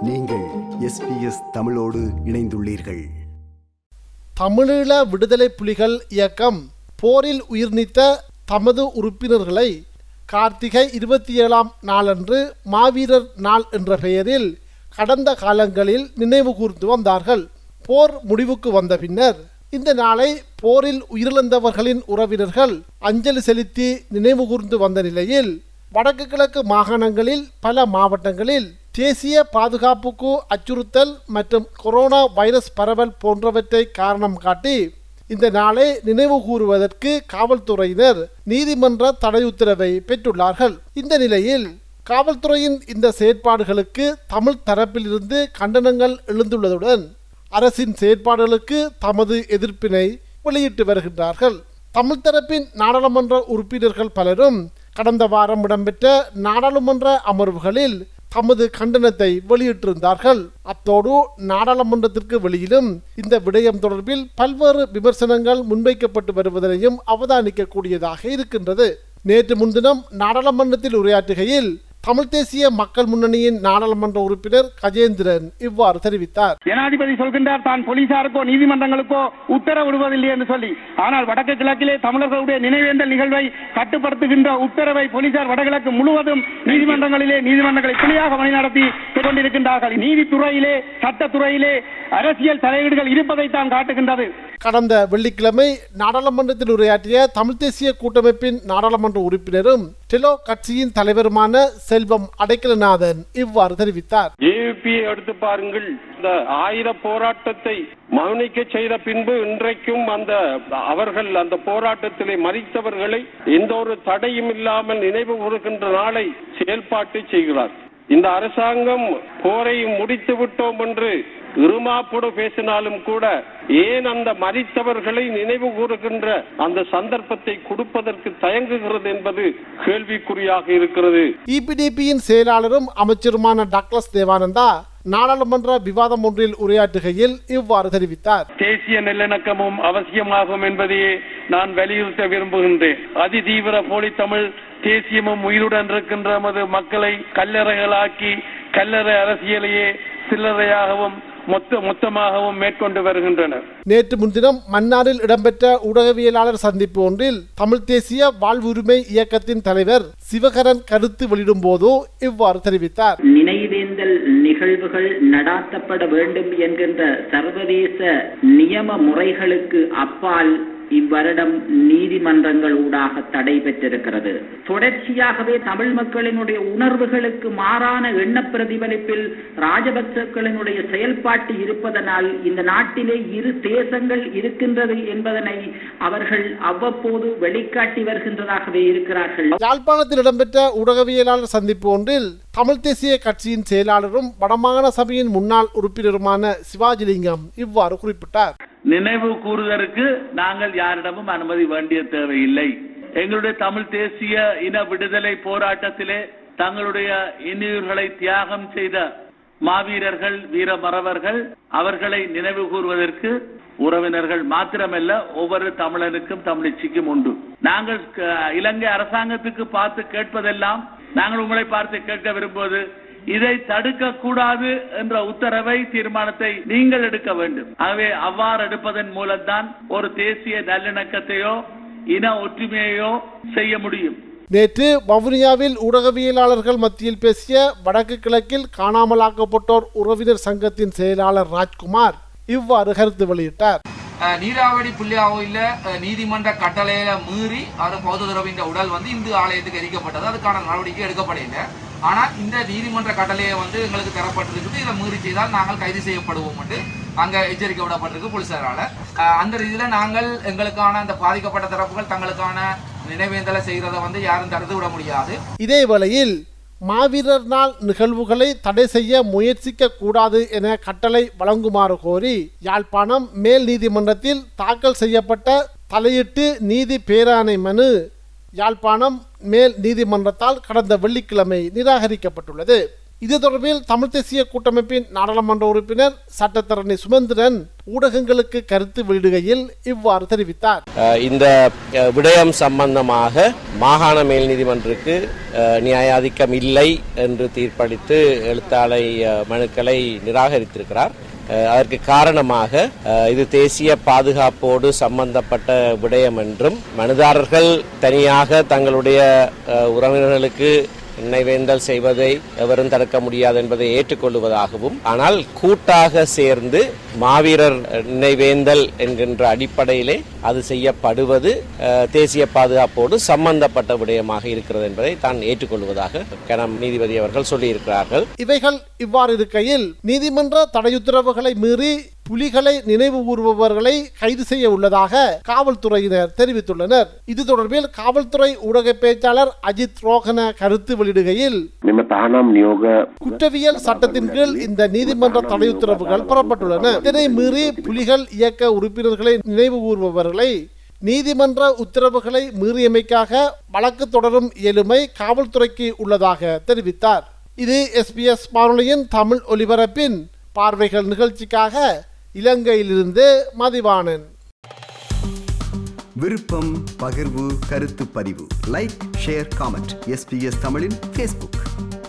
நீங்கள் எஸ்பிஎஸ் தமிழோடு இணைந்துள்ளீர்கள் தமிழீழ விடுதலை புலிகள் இயக்கம் போரில் உயிர்நீத்த தமது உறுப்பினர்களை கார்த்திகை இருபத்தி ஏழாம் நாளன்று மாவீரர் நாள் என்ற பெயரில் கடந்த காலங்களில் நினைவு கூர்ந்து வந்தார்கள் போர் முடிவுக்கு வந்த பின்னர் இந்த நாளை போரில் உயிரிழந்தவர்களின் உறவினர்கள் அஞ்சலி செலுத்தி நினைவு கூர்ந்து வந்த நிலையில் வடக்கு கிழக்கு மாகாணங்களில் பல மாவட்டங்களில் தேசிய பாதுகாப்புக்கு அச்சுறுத்தல் மற்றும் கொரோனா வைரஸ் பரவல் போன்றவற்றை காரணம் காட்டி இந்த நாளை நினைவு கூறுவதற்கு காவல்துறையினர் நீதிமன்ற தடை உத்தரவை பெற்றுள்ளார்கள் இந்த நிலையில் காவல்துறையின் இந்த செயற்பாடுகளுக்கு தமிழ் தரப்பிலிருந்து கண்டனங்கள் எழுந்துள்ளதுடன் அரசின் செயற்பாடுகளுக்கு தமது எதிர்ப்பினை வெளியிட்டு வருகின்றார்கள் தமிழ் தரப்பின் நாடாளுமன்ற உறுப்பினர்கள் பலரும் கடந்த வாரம் இடம்பெற்ற நாடாளுமன்ற அமர்வுகளில் தமது கண்டனத்தை வெளியிட்டிருந்தார்கள் அத்தோடு நாடாளுமன்றத்திற்கு வெளியிலும் இந்த விடயம் தொடர்பில் பல்வேறு விமர்சனங்கள் முன்வைக்கப்பட்டு வருவதனையும் அவதானிக்கக்கூடியதாக இருக்கின்றது நேற்று முன்தினம் நாடாளுமன்றத்தில் உரையாற்றுகையில் தமிழ் தேசிய மக்கள் முன்னணியின் நாடாளுமன்ற உறுப்பினர் கஜேந்திரன் இவ்வாறு தெரிவித்தார் ஜனாதிபதி சொல்கின்றார் தான் போலீசாருக்கோ நீதிமன்றங்களுக்கோ உத்தரவிடுவதில்லை என்று சொல்லி ஆனால் வடக்கு கிழக்கிலே தமிழர்களுடைய நினைவேந்தல் நிகழ்வை கட்டுப்படுத்துகின்ற உத்தரவை போலீசார் வடகிழக்கு முழுவதும் நீதிமன்றங்களிலே நீதிமன்றங்களை பிழையாக வழிநடத்தி கொண்டிருக்கின்றார்கள் நீதித்துறையிலே சட்டத்துறையிலே அரசியல் தலையீடுகள் இருப்பதை தான் காட்டுகின்றது கடந்த வெள்ளிக்கிழமை நாடாளுமன்றத்தில் உரையாற்றிய தமிழ் தேசிய கூட்டமைப்பின் நாடாளுமன்ற உறுப்பினரும் டெலோ கட்சியின் தலைவருமான செல்வம் அடைக்கலநாதன் இவ்வாறு தெரிவித்தார் ஏபியை எடுத்து பாருங்கள் இந்த ஆயுத போராட்டத்தை மௌனிக்க செய்த பின்பு இன்றைக்கும் அந்த அவர்கள் அந்த போராட்டத்திலே மறித்தவர்களை எந்த ஒரு தடையும் இல்லாமல் நினைவு கூறுகின்ற நாளை செயல்பாட்டை செய்கிறார் இந்த அரசாங்கம் போரை முடித்து விட்டோம் என்று இருமாப்போடு பேசினாலும் கூட ஏன் அந்த மறித்தவர்களை நினைவு கூறுகின்ற அந்த சந்தர்ப்பத்தை கொடுப்பதற்கு தயங்குகிறது என்பது கேள்விக்குறியாக இருக்கிறது இபிடிபியின் செயலாளரும் அமைச்சருமான டாக்லஸ் தேவானந்தா நாடாளுமன்ற விவாதம் ஒன்றில் உரையாற்றுகையில் இவ்வாறு தெரிவித்தார் தேசிய நல்லிணக்கமும் அவசியமாகும் என்பதையே நான் வலியுறுத்த விரும்புகின்றேன் அதிதீவிர போலி தமிழ் தேசியமும் உயிருடன் இருக்கின்ற நமது மக்களை கல்லறைகளாக்கி கல்லறை அரசியலையே சில்லறையாகவும் மொத்த மொத்தமாகவும் மேற்கொண்டு வருகின்றனர் நேற்று முன்தினம் மன்னாரில் இடம்பெற்ற ஊடகவியலாளர் சந்திப்பு ஒன்றில் தமிழ் தேசிய வாழ்வுரிமை இயக்கத்தின் தலைவர் சிவகரன் கருத்து வெளியிடும் போது இவ்வாறு தெரிவித்தார் நினைவேந்தல் நிகழ்வுகள் நடாத்தப்பட வேண்டும் என்கின்ற சர்வதேச நியம முறைகளுக்கு அப்பால் இவ்வருடம் நீதிமன்றங்கள் ஊடாக தடை பெற்றிருக்கிறது தொடர்ச்சியாகவே தமிழ் மக்களினுடைய உணர்வுகளுக்கு மாறான எண்ண பிரதிபலிப்பில் ராஜபக்சக்களினுடைய செயல்பாட்டு இருப்பதனால் இந்த நாட்டிலே இரு தேசங்கள் இருக்கின்றது என்பதனை அவர்கள் அவ்வப்போது வெளிக்காட்டி வருகின்றதாகவே இருக்கிறார்கள் யாழ்ப்பாணத்தில் இடம்பெற்ற ஊடகவியலாளர் சந்திப்பு ஒன்றில் தமிழ் தேசிய கட்சியின் செயலாளரும் வடமாகாண சபையின் முன்னாள் உறுப்பினருமான சிவாஜிலிங்கம் இவ்வாறு குறிப்பிட்டார் நினைவு கூறுவதற்கு நாங்கள் யாரிடமும் அனுமதி வேண்டிய தேவையில்லை எங்களுடைய தமிழ் தேசிய இன விடுதலை போராட்டத்திலே தங்களுடைய இன்னுயிர்களை தியாகம் செய்த மாவீரர்கள் வீரமறவர்கள் அவர்களை நினைவு கூறுவதற்கு உறவினர்கள் மாத்திரமல்ல ஒவ்வொரு தமிழனுக்கும் தமிழிச்சிக்கும் உண்டு நாங்கள் க- இலங்கை அரசாங்கத்துக்கு பார்த்து கேட்பதெல்லாம் நாங்கள் உங்களை பார்த்து கேட்க விரும்புவது இதை தடுக்க கூடாது என்ற உத்தரவை தீர்மானத்தை நீங்கள் எடுக்க வேண்டும் ஆகவே அவ்வாறு எடுப்பதன் மூலம்தான் ஒரு தேசிய நல்லிணக்கத்தையோ இன ஒற்றுமையையோ செய்ய முடியும் நேற்று வவுனியாவில் ஊடகவியலாளர்கள் மத்தியில் பேசிய வடக்கு கிழக்கில் காணாமலாக்கப்பட்டோர் உறவினர் சங்கத்தின் செயலாளர் ராஜ்குமார் இவ்வாறு கருத்து வெளியிட்டார் அஹ் நீராவடி புள்ளியாவில் நீதிமன்ற கட்டளையில மீறி அது பௌத்த துறவின் உடல் வந்து இந்து ஆலயத்துக்கு எரிக்கப்பட்டது அதுக்கான நடவடிக்கை எடுக்கப்படவில்லை ஆனா இந்த நீதிமன்ற கட்டளையை வந்து எங்களுக்கு தரப்பட்டிருக்குது இதை மீறி செய்தால் நாங்கள் கைது செய்யப்படுவோம் என்று அங்க எச்சரிக்கை விடப்பட்டிருக்கு போலீசாரால அஹ் அந்த ரீதியில நாங்கள் எங்களுக்கான அந்த பாதிக்கப்பட்ட தரப்புகள் தங்களுக்கான நினைவேந்தலை செய்யறதை வந்து யாரும் தடுத்து விட முடியாது இதே வேளையில் மாவீரர் நாள் நிகழ்வுகளை தடை செய்ய முயற்சிக்க கூடாது என கட்டளை வழங்குமாறு கோரி யாழ்ப்பாணம் மேல் நீதிமன்றத்தில் தாக்கல் செய்யப்பட்ட தலையிட்டு நீதி பேராணை மனு யாழ்ப்பாணம் மேல் நீதிமன்றத்தால் கடந்த வெள்ளிக்கிழமை நிராகரிக்கப்பட்டுள்ளது இது தொடர்பில் தமிழ் தேசிய கூட்டமைப்பின் நாடாளுமன்ற உறுப்பினர் சட்டத்தரணி சுமந்திரன் ஊடகங்களுக்கு கருத்து வெளியிடுகையில் இவ்வாறு தெரிவித்தார் அஹ் இந்த அஹ், விடயம் சம்பந்தமாக மாகாண மேல் நீதிமன்றத்துக்கு அஹ், நியாயாதிக்கம் இல்லை என்று தீர்ப்பளித்து எழுத்தாளை அஹ், மனுக்களை நிராகரித்திருக்கிறார் அஹ், அதற்கு காரணமாக அஹ், இது தேசிய பாதுகாப்போடு சம்பந்தப்பட்ட விடயம் என்றும் மனுதாரர்கள் தனியாக தங்களுடைய அஹ், உறவினர்களுக்கு நினைவேந்தல் செய்வதை எவரும் தடுக்க முடியாது என்பதை ஏற்றுக்கொள்வதாகவும் ஆனால் கூட்டாக சேர்ந்து மாவீரர் நினைவேந்தல் என்கின்ற அடிப்படையிலே அது செய்யப்படுவது அஹ், தேசிய பாதுகாப்போடு சம்பந்தப்பட்ட விடயமாக இருக்கிறது என்பதை தான் ஏற்றுக்கொள்வதாக கனம் நீதிபதி அவர்கள் சொல்லியிருக்கிறார்கள் இவைகள் இவ்வாறு இருக்கையில் நீதிமன்ற தடையுத்தரவுகளை மீறி புலிகளை நினைவு கூறுபவர்களை கைது செய்ய உள்ளதாக காவல்துறையினர் தெரிவித்துள்ளனர் இது தொடர்பில் காவல்துறை ஊடக பேச்சாளர் அஜித் ரோகன கருத்து வெளியிடுகையில் මෙම තහනම් නියෝග குற்றவியல் சட்டத்தின் கீழ் இந்த நீதிமன்ற தடையுத்தரவுகள் பெறப்பட்டுள்ளன இதனை மீறி புலிகள் இயக்க உறுப்பினர்களை நினைவு கூறுபவர்களை நீதிமன்ற உத்தரவுகளை மீறியமைக்காக வழக்கு தொடரும் இயலுமை காவல்துறைக்கு உள்ளதாக தெரிவித்தார் இது எஸ்பிஎஸ் வானொலியின் தமிழ் ஒலிபரப்பின் பார்வைகள் நிகழ்ச்சிக்காக இலங்கையிலிருந்து மதிவாணன் விருப்பம் பகிர்வு கருத்து பதிவு லைக் ஷேர் காமெண்ட் எஸ்பிஎஸ் தமிழின் ஃபேஸ்புக்